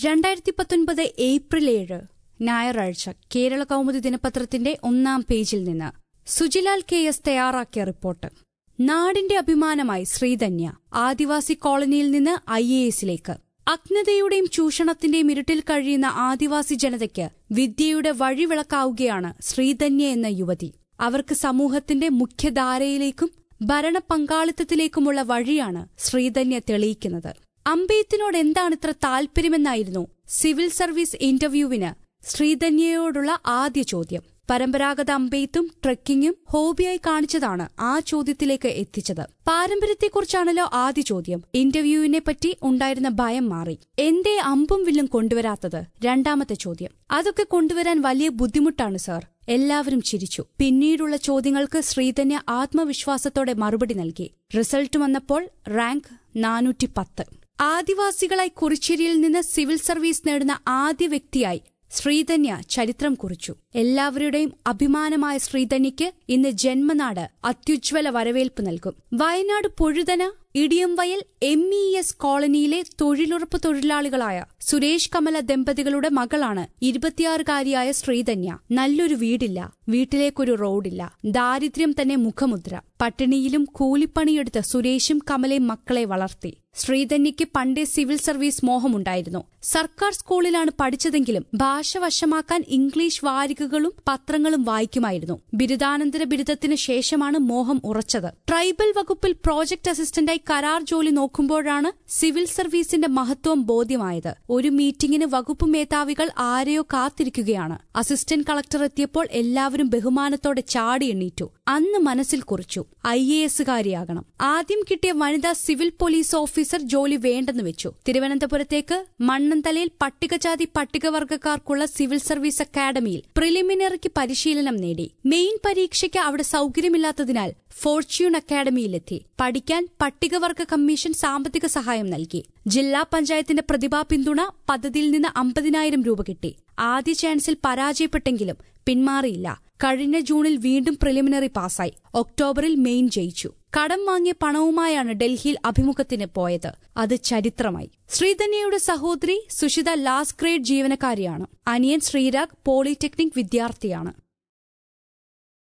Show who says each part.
Speaker 1: രണ്ടായിരത്തി പത്തൊൻപത് ഏപ്രിൽ ഏഴ് ഞായറാഴ്ച കേരള കൗമുദി ദിനപത്രത്തിന്റെ ഒന്നാം പേജിൽ നിന്ന് സുജിലാൽ കെ എസ് തയ്യാറാക്കിയ റിപ്പോർട്ട് നാടിന്റെ അഭിമാനമായി ശ്രീധന്യ ആദിവാസി കോളനിയിൽ നിന്ന് ഐ എ എസിലേക്ക് അജ്ഞതയുടെയും ചൂഷണത്തിന്റെയും ഇരുട്ടിൽ കഴിയുന്ന ആദിവാസി ജനതയ്ക്ക് വിദ്യയുടെ വഴിവിളക്കാവുകയാണ് ശ്രീധന്യ എന്ന യുവതി അവർക്ക് സമൂഹത്തിന്റെ മുഖ്യധാരയിലേക്കും ഭരണ പങ്കാളിത്തത്തിലേക്കുമുള്ള വഴിയാണ് ശ്രീധന്യ തെളിയിക്കുന്നത് അമ്പെയ്ത്തിനോട് എന്താണ് ഇത്ര താൽപര്യമെന്നായിരുന്നു സിവിൽ സർവീസ് ഇന്റർവ്യൂവിന് ശ്രീധന്യയോടുള്ള ആദ്യ ചോദ്യം പരമ്പരാഗത അമ്പെയ്ത്തും ട്രെക്കിങ്ങും ഹോബിയായി കാണിച്ചതാണ് ആ ചോദ്യത്തിലേക്ക് എത്തിച്ചത് പാരമ്പര്യത്തെക്കുറിച്ചാണല്ലോ ആദ്യ ചോദ്യം ഇന്റർവ്യൂവിനെ പറ്റി ഉണ്ടായിരുന്ന ഭയം മാറി എന്തേ അമ്പും വില്ലും കൊണ്ടുവരാത്തത് രണ്ടാമത്തെ ചോദ്യം അതൊക്കെ കൊണ്ടുവരാൻ വലിയ ബുദ്ധിമുട്ടാണ് സാർ എല്ലാവരും ചിരിച്ചു പിന്നീടുള്ള ചോദ്യങ്ങൾക്ക് ശ്രീധന്യ ആത്മവിശ്വാസത്തോടെ മറുപടി നൽകി റിസൾട്ട് വന്നപ്പോൾ റാങ്ക് നാനൂറ്റി പത്ത് ആദിവാസികളായി കുറിച്ചിരിയിൽ നിന്ന് സിവിൽ സർവീസ് നേടുന്ന ആദ്യ വ്യക്തിയായി ശ്രീധന്യ ചരിത്രം കുറിച്ചു എല്ലാവരുടെയും അഭിമാനമായ ശ്രീധന്യയ്ക്ക് ഇന്ന് ജന്മനാട് അത്യുജ്വല വരവേൽപ്പ് നൽകും Wayanad Pozhuthana Idiyamvayal M E S കോളനിയിലെ തൊഴിലുറപ്പ് തൊഴിലാളികളായ സുരേഷ് കമല ദമ്പതികളുടെ മകളാണ് ഇരുപത്തിയാറുകാരിയായ ശ്രീധന്യ നല്ലൊരു വീടില്ല വീട്ടിലേക്കൊരു റോഡില്ല ദാരിദ്ര്യം തന്നെ മുഖമുദ്ര പട്ടിണിയിലും കൂലിപ്പണിയെടുത്ത് സുരേഷും കമലയും മക്കളെ വളർത്തി ശ്രീധന്യയ്ക്ക് പണ്ടേ സിവിൽ സർവീസ് മോഹമുണ്ടായിരുന്നു സർക്കാർ സ്കൂളിലാണ് പഠിച്ചതെങ്കിലും ഭാഷ വശമാക്കാൻ ഇംഗ്ലീഷ് വാരികകളും പത്രങ്ങളും വായിക്കുമായിരുന്നു ബിരുദാനന്തര ബിരുദത്തിന് ശേഷമാണ് മോഹം ഉറച്ചത് ട്രൈബൽ വകുപ്പിൽ പ്രോജക്ട് അസിസ്റ്റന്റായി കരാർ ജോലി നോക്കുമ്പോഴാണ് സിവിൽ സർവീസിന്റെ മഹത്വം ബോധ്യമായത് ഒരു മീറ്റിംഗിന് വകുപ്പ് മേധാവികൾ ആരെയോ കാത്തിരിക്കുകയാണ് അസിസ്റ്റന്റ് കളക്ടർ എത്തിയപ്പോൾ എല്ലാവരും ബഹുമാനത്തോടെ ചാടി എണ്ണീറ്റു അന്ന് മനസ്സിൽ കുറിച്ചു ഐ എ എസുകാരിയാകണം ആദ്യം കിട്ടിയ വനിതാ സിവിൽ പോലീസ് ഓഫീസർ ജോലി വേണ്ടെന്ന് വെച്ചു തിരുവനന്തപുരത്തേക്ക് മണ്ണന്തലയിൽ പട്ടികജാതി പട്ടികവർഗക്കാർക്കുള്ള സിവിൽ സർവീസ് അക്കാദമിയിൽ പ്രിലിമിനറിക്ക് പരിശീലനം നേടി മെയിൻ പരീക്ഷയ്ക്ക് അവിടെ സൌകര്യമില്ലാത്തതിനാൽ ഫോർച്യൂൺ അക്കാദമിയിലെത്തി പഠിക്കാൻ പട്ടികവർഗ കമ്മീഷൻ സാമ്പത്തിക സഹായം നൽകി ജില്ലാ പഞ്ചായത്തിന്റെ പ്രതിഭാ പിന്തുണ പദ്ധതിയിൽ നിന്ന് അമ്പതിനായിരം രൂപ കിട്ടി ആദ്യ ചാൻസിൽ പരാജയപ്പെട്ടെങ്കിലും പിന്മാറിയില്ല കഴിഞ്ഞ ജൂണിൽ വീണ്ടും പ്രിലിമിനറി പാസായി ഒക്ടോബറിൽ മെയിൻ ജയിച്ചു കടം വാങ്ങിയ പണവുമായാണ് ഡൽഹിയിൽ അഭിമുഖത്തിന് പോയത് അത് ചരിത്രമായി ശ്രീധന്യയുടെ സഹോദരി സുഷിത ലാസ്റ്റ് ഗ്രേഡ് ജീവനക്കാരിയാണ് അനിയൻ ശ്രീരാഗ് പോളിടെക്നിക് വിദ്യാർത്ഥിയാണ്